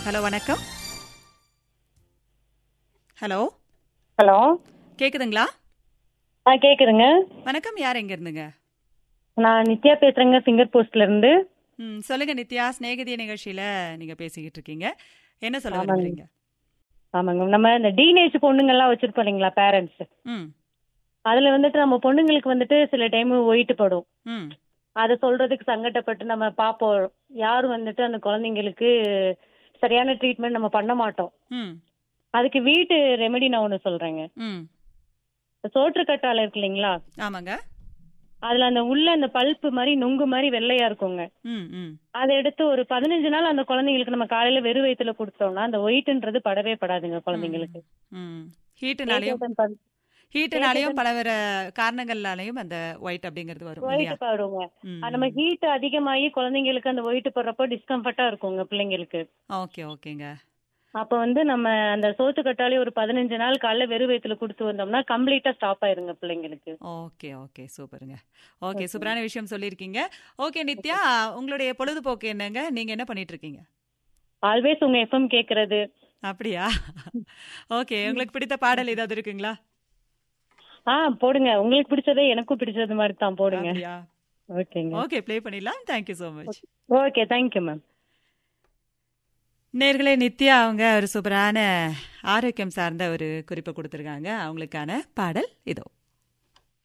Hello வணக்கம் hello hello கேக்குதுங்களா ஆ கேக்குதுங்க வணக்கம் யார் எங்க இருந்துங்க நான் நித்யா பேசுறேங்க ஃபிங்கர் போஸ்ட்ல இருந்து ம் சொல்லுங்க நித்யா ஸ்நேகிதிய நிகழ்ச்சியில நீங்க பேசிக்கிட்டு இருக்கீங்க என்ன சொல்ல ஆமாங்க. விரும்புறீங்க ஆமாங்க நம்ம இந்த டீனேஜ் பொண்ணுங்கெல்லாம் வச்சிருப்போம் இல்லைங்களா பேரண்ட்ஸ் ம் அதுல வந்துட்டு நம்ம பொண்ணுங்களுக்கு வந்துட்டு சில டைம் ஒயிட்டு படும் ம் அதை சொல்றதுக்கு சங்கடப்பட்டு நம்ம பார்ப்போம் யாரும் வந்துட்டு அந்த குழந்தைங்களுக்கு சரியான ட்ரீட்மெண்ட் நம்ம பண்ண மாட்டோம் ம் அதுக்கு வீட்டு ரெமெடி நான் ஒன்று சொல்றேங்க ம் சோற்று கற்றாழை இருக்கு இல்லைங்களா ஆமாங்க அதுல அந்த உள்ள அந்த பல்ப்பு மாதிரி நுங்கு மாதிரி வெள்ளையா இருக்குங்க ம் ம் அதை எடுத்து ஒரு பதினஞ்சு நாள் அந்த குழந்தைங்களுக்கு நம்ம காலையில வெறும் வயித்துல கொடுத்தோம்னா அந்த ஒயிட்ன்றது படவே படாதுங்க குழந்தைங்களுக்கு ம் ஹீட்டுனாலையும் ஹீட்டுனாலையும் பல வேற காரணங்கள்னாலையும் அந்த ஒயிட் அப்படிங்கிறது வரும் இல்லையா ஒயிட் படுங்க ம், அது நம்ம ஹீட் அதிகமாகி குழந்தைங்களுக்கு அந்த ஒயிட் படுறப்போ டிஸ்கம்ஃபர்ட்டா இருக்குங்க பிள்ளைங்களுக்கு ஓகே ஓகேங்க அப்ப வந்து நம்ம அந்த சோத்து கட்டாலே ஒரு பதினஞ்சு நாள் காலைல வெறும் வயித்துல கொடுத்து வந்தோம்னா கம்ப்ளீட்டா ஸ்டாப் ஆயிருங்க பிள்ளைங்களுக்கு ஓகே ஓகே சூப்பருங்க ஓகே சூப்பரான விஷயம் சொல்லியிருக்கீங்க ஓகே நித்யா உங்களுடைய பொழுதுபோக்கு என்னங்க நீங்க என்ன பண்ணிட்டு இருக்கீங்க ஆல்வேஸ் உங்க எஃப்எம் கேக்குறது அப்படியா ஓகே உங்களுக்கு பிடித்த பாடல் ஏதாவது இருக்குங்களா ஆ போடுங்க உங்களுக்கு பிடிச்சதே எனக்கும் பிடிச்சது மாதிரி தான் போடுங்க அப்படியா ஓகேங்க ஓகே ப்ளே பண்ணிடலாம் thank you so much okay thank you ma'am நேர்களே நித்யா அவங்க ஒரு சூப்பரான ஆரோக்கியம் சார்ந்த ஒரு குறிப்பை கொடுத்துருக்காங்க அவங்களுக்கான பாடல் இதோ